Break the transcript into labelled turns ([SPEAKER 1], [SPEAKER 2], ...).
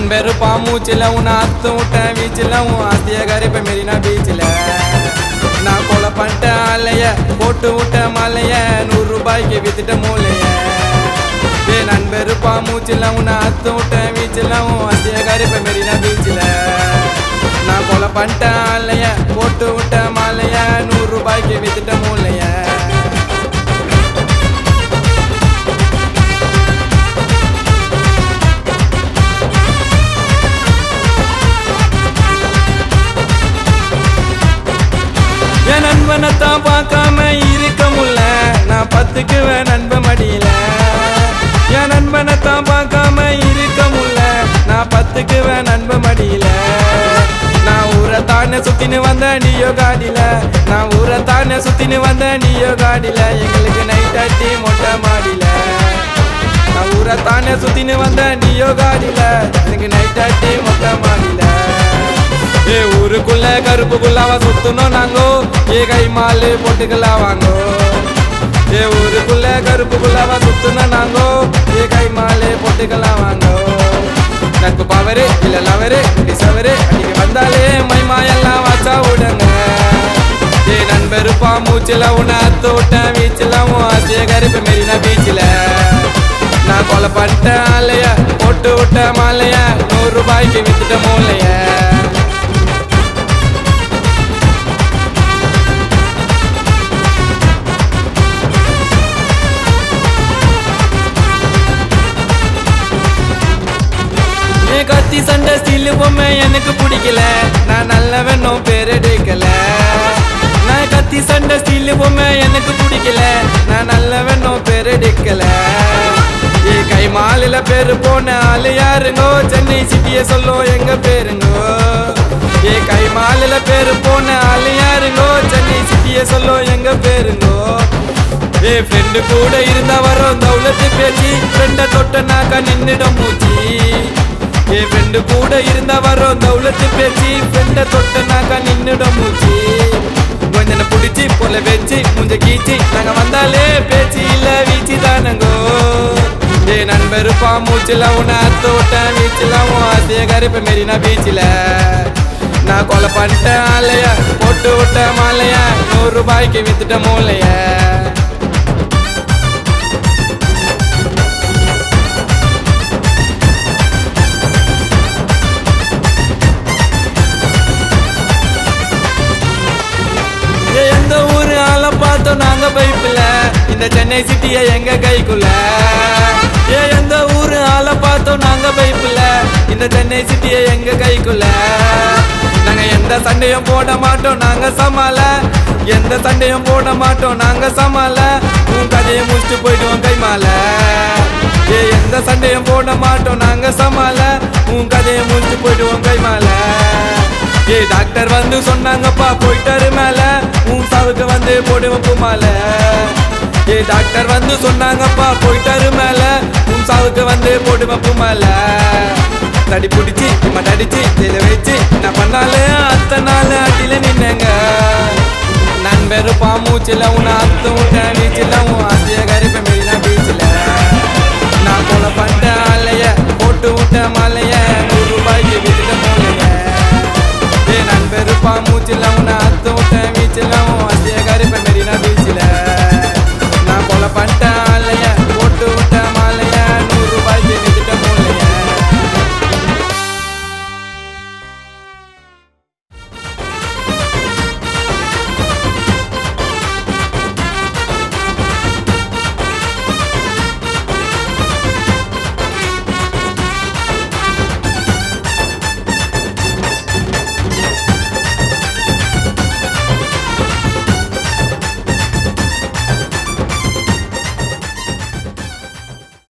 [SPEAKER 1] நண்பர் பாமூச்சில் உன்னை அத்து விட்டேன் வீச்சில் உன் ஆத்திய கரைப்ப மெரினா பீச்சில் நான் கொலை பண்ணிட்டேன் ஆலைய போட்டு விட்டேன் மலைய நூறு ரூபாய்க்கு வித்துட்ட மூலைய ஏ நண்பர் பாமூச்சில் உன்னை அத்து விட்டேன் வீச்சில் உன் ஆத்திய கரைப்ப மெரினா பீச்சில் நான் கொலை பண்ணிட்டேன் ஆலைய போட்டு விட்டேன் மலைய நூறு ரூபாய்க்கு வித்துட்ட மூலைய என் நண்பனைத்தான் பார்க்காம இருக்க முடியல நான் பத்துக்குவேன் நண்ப மடியில என் நண்பனைத்தான் பார்க்காம இருக்க முடியல நான் பத்துக்குவேன் நண்ப மடியில நான் ஊரை தானே சுத்தின்னு வந்த நீயோ காடியில நான் ஊரை தானே சுத்தின்னு வந்த நீயோ காடியில எங்களுக்கு நைட் அட்டி மொட்டை மாடியில நான் ஊரை தானே சுத்தின்னு வந்த நீயோ காடியில எனக்கு நைட் அட்டி மொட்டை மாடியில ஏ ஊருக்குள்ள கருப்புக்குள்ளாவ சுத்தணும் நாங்கோ ஏ கை மாலு போட்டுக்கலாம் வாங்கோ ஏ ஊருக்குள்ள கருப்புக்குள்ளாவ சுத்தணும் நாங்கோ ஏ கை மாலு போட்டுக்கலாம் வாங்கோ நட்பு பவரு இல்ல லவரு டிசவரு அன்னைக்கு வந்தாலே மைமா எல்லாம் வாச்சா விடுங்க ஏ நண்பரு பாம்பூச்சில உன்னை அத்து விட்டேன் வீச்சில் உன் ஆசைய கருப்பு மெரினா பீச்சில் நான் கொலை பண்ணிட்டேன் ஆலைய போட்டு விட்ட மாலைய நூறு ரூபாய்க்கு வித்துட்ட மூலைய நீ கத்தி சண்டை ஸ்டீல் பொம்மை எனக்கு பிடிக்கல நான் நல்லவனோ பேர் எடுக்கல நான் கத்தி சண்டை ஸ்டீல் பொம்மை எனக்கு பிடிக்கல நான் நல்லவனோ பேர் எடுக்கல ஏ கை மாலில பேரு போன ஆளு யாருங்கோ சென்னை சிட்டிய சொல்லோ எங்க பேருங்கோ ஏ கை மாலில பேரு போன ஆளு யாருங்கோ சென்னை சிட்டிய சொல்லோ எங்க பேருங்கோ ஏ ஃப்ரெண்டு கூட இருந்தா வரோம் தௌலத்து பேச்சு ஃப்ரெண்ட தொட்ட நாக்கா நின்னுடும் மூச்சு ஏ ஃப்ரெண்டு கூட இருந்தா வரோம் தௌலத்து பேச்சு ஃப்ரெண்ட தொட்ட நாக்கா நின்னுடும் மூச்சு கொஞ்சனை பிடிச்சி போல வச்சு முஞ்ச கீச்சு நாங்க வந்தாலே பேச்சு இல்ல வீச்சு தானங்கோ ஏ நண்பரு பாம்பூச்சில உன்னை அத்து விட்டேன் வீச்சில் உன் ஆசைய கருப்பு மெரினா பீச்சில் நான் கொலை பண்ணிட்டேன் ஆலைய போட்டு விட்ட மாலைய நூறு ரூபாய்க்கு வித்துட்ட மூலைய ஏ, எந்த ஊரு ஆளை பார்த்தோம் நாங்க பைப்புல இந்த சென்னை சிட்டிய எங்க கைக்குள்ள ஏ எந்த ஊரு ஆளை பார்த்தோம் நாங்க பைப்புல இந்த சென்னை சிட்டிய எங்க கைக்குள்ள நாங்க எந்த சண்டையும் போட மாட்டோம் நாங்க சமாள எந்த சண்டையும் போட மாட்டோம் நாங்க சமாள உன் கதையை முடிச்சுட்டு போயிடுவோம் கைமால ஏ எந்த சண்டையும் போட மாட்டோம் நாங்க சமாள உன் கதையை முடிச்சுட்டு போயிடுவோம் கைமால ஏ டாக்டர் வந்து சொன்னாங்கப்பா போயிட்டாரு மேல உன் சாவுக்கு வந்து போடுவோம் பூமால ஏ டாக்டர் வந்து சொன்னாங்கப்பா போயிட்டாரு மேல உன் சாவுக்கு வந்து போடுவோம் பூமால தடி பிடிச்சி இம்மா தடிச்சு ஜெயில வச்சு நான் பண்ணாலே அத்தனை நாள் அடியில நின்னங்க நண்பரு பாமூச்சில உன்னை அத்து விட்டேன்